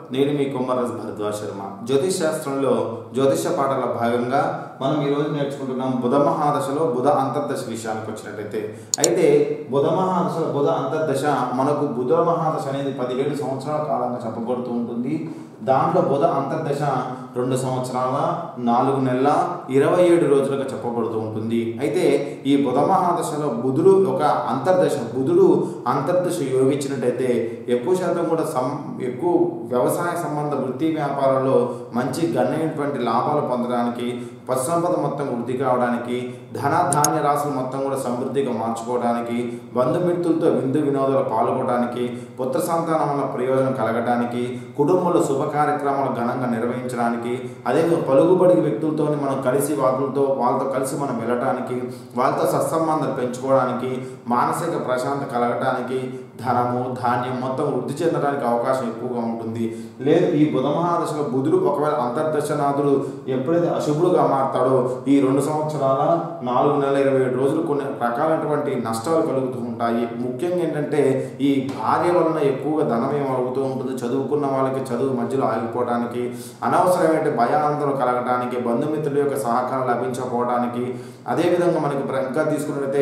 నేను మీ కుమ్మరాజు భరద్వాజ్ శర్మ జ్యోతిష్ శాస్త్రంలో జ్యోతిష పాఠాల భాగంగా మనం ఈరోజు నేర్చుకుంటున్నాం బుధ మహాదశలో బుధ అంతర్దశ విషయానికి వచ్చినట్టయితే అయితే బుధ మహాదశలో బుధ అంతర్దశ మనకు బుధ మహాదశ అనేది పదిహేడు సంవత్సరాల కాలంగా చెప్పబడుతూ ఉంటుంది దాంట్లో బుధ అంతర్దశ రెండు సంవత్సరాల నాలుగు నెలల ఇరవై ఏడు రోజులుగా చెప్పబడుతూ ఉంటుంది అయితే ఈ బుధ మహాదశలో బుధుడు ఒక అంతర్దశ బుధుడు అంతర్దశ యోగించినట్టయితే ఎక్కువ శాతం కూడా సం ఎక్కువ వ్యవసాయ సంబంధ వృత్తి వ్యాపారాల్లో మంచి గణనైనటువంటి లాభాలు పొందడానికి పశుసంపద మొత్తం వృద్ధి కావడానికి ధన ధాన్య రాశులు మొత్తం కూడా సమృద్ధిగా మార్చుకోవడానికి బంధుమిత్రులతో విందు వినోదాలు పాల్గొనడానికి పుత్ర సంతానం వల్ల ప్రయోజనం కలగడానికి కుటుంబంలో శుభ కార్యక్రమాలు ఘనంగా నిర్వహించడానికి అదేవిధంగా పలుకుబడి వ్యక్తులతో మనం కలిసి వాళ్ళతో వాళ్ళతో కలిసి మనం వెళ్ళటానికి వాళ్ళతో సత్సంబంధాలు పెంచుకోవడానికి మానసిక ప్రశాంతత కలగటానికి ధనము ధాన్యం మొత్తం వృద్ధి చెందడానికి అవకాశం ఎక్కువగా ఉంటుంది లేదు ఈ బుధ మహాదశలో బుధుడు ఒకవేళ అంతర్దశనాథుడు ఎప్పుడైతే అశుభుడుగా మారుతాడో ఈ రెండు సంవత్సరాల నాలుగు నెలల ఇరవై ఏడు రోజులు కొన్ని రకాలైనటువంటి నష్టాలు కలుగుతూ ఉంటాయి ముఖ్యంగా ఏంటంటే ఈ భార్య వలన ఎక్కువగా ధనమయం అవుతూ ఉంటుంది చదువుకున్న వాళ్ళకి చదువు మధ్యలో ఆగిపోవడానికి అనవసరమైన భయాందోళన కలగడానికి బంధుమిత్రుల యొక్క సహకారం లభించకపోవడానికి అదేవిధంగా మనకి ప్ర- ఇంకా తీసుకున్నట్లయితే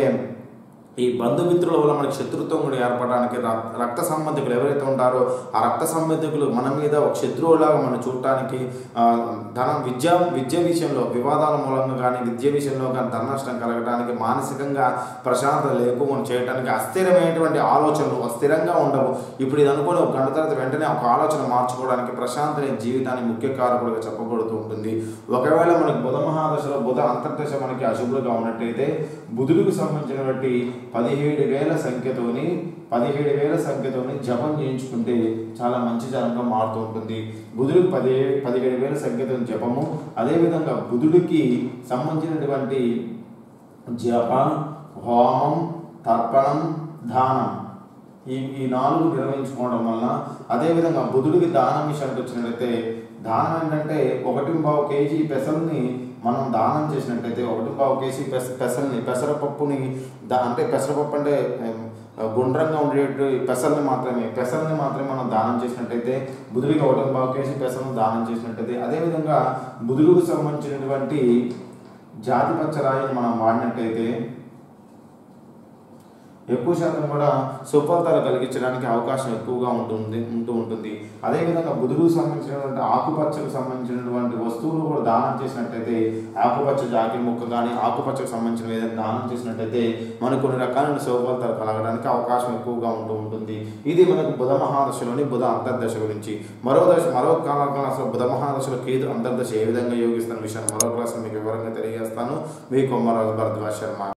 ఈ బంధుమిత్రుల వల్ల మనకి శత్రుత్వం కూడా ఏర్పడడానికి రక్- రక్త సంబంధికులు ఎవరైతే ఉంటారో ఆ రక్త సంబంధికులు మన మీద ఒక శత్రువులాగా మనం చూడటానికి ఆ, ధనం విద్య విద్య విషయంలో వివాదాల మూలంగా కానీ విద్య విషయంలో కానీ ధన నష్టం కలగడానికి మానసికంగా ప్రశాంతత లేకుండా చేయడానికి అస్థిరమైనటువంటి ఆలోచనలు అస్థిరంగా ఉండవు ఇప్పుడు ఇది అనుకుని ఒక గంట తర్వాత వెంటనే ఒక ఆలోచన మార్చుకోవడానికి ప్రశాంతమైన జీవితానికి ముఖ్య కారకుడుగా చెప్పబడుతూ ఉంటుంది ఒకవేళ మనకి బుధ మహాదశలో బుధ అంతర్దశ మనకి అశుభులుగా ఉన్నట్టయితే బుధుడికి సంబంధించినటువంటి పదిహేడు వేల సంఖ్యతోని పదిహేడు వేల సంఖ్యతోని జపం చేయించుకుంటే చాలా మంచి జనంగా మారుతూ ఉంటుంది బుధుడికి పది పదిహేడు వేల సంఖ్యతో జపము అదేవిధంగా బుధుడికి సంబంధించినటువంటి జప హోమం తర్పణం దానం ఈ ఈ నాలుగు నిర్వహించుకోవడం వలన అదేవిధంగా బుధుడికి దానం విషయానికి వచ్చినట్లయితే దానం ఏంటంటే ఒకటి పావు కేజీ పెసల్ని మనం దానం చేసినట్టయితే ఒకటి పావు కేజీ పెస పెసల్ని పెసరపప్పుని దా అంటే పెసరపప్పు అంటే ఏం, గుండ్రంగా ఉండేటి పెసల్ని మాత్రమే పెసల్ని మాత్రమే మనం దానం చేసినట్టయితే బుధుడికి ఒకటి పావు కేజీ పెసలను దానం చేసినట్టయితే అదేవిధంగా బుధుడికి సంబంధించినటువంటి జాతిపచ్చ రాయిని మనం వాడినట్టయితే ఎక్కువ శాతం కూడా సుఫలితాలు కలిగించడానికి అవకాశం ఎక్కువగా ఉంటుంది ఉంటూ ఉంటుంది అదేవిధంగా బుధుడుకు సంబంధించినటువంటి ఆకుపచ్చకు సంబంధించినటువంటి వస్తువులు కూడా దానం చేసినట్టయితే ఆకుపచ్చ జాకి ముక్క కానీ ఆకుపచ్చకు సంబంధించిన ఏదైనా దానం చేసినట్టయితే మనకు కొన్ని రకాలైన సుఫలితాలు కలగడానికి అవకాశం ఎక్కువగా ఉంటూ ఉంటుంది ఇది మనకు బుధ మహాదశలోని బుధ అంతర్దశ గురించి మరో దశ మరో కాల క్లాసులో బుధ మహాదశలో కేతు అంతర్దశ ఏ విధంగా యోగిస్తున్న విషయాన్ని మరో క్లాసులో మీకు వివరంగా తెలియజేస్తాను మీ కొమ్మరాజు భరద్వాజ్ శర్మ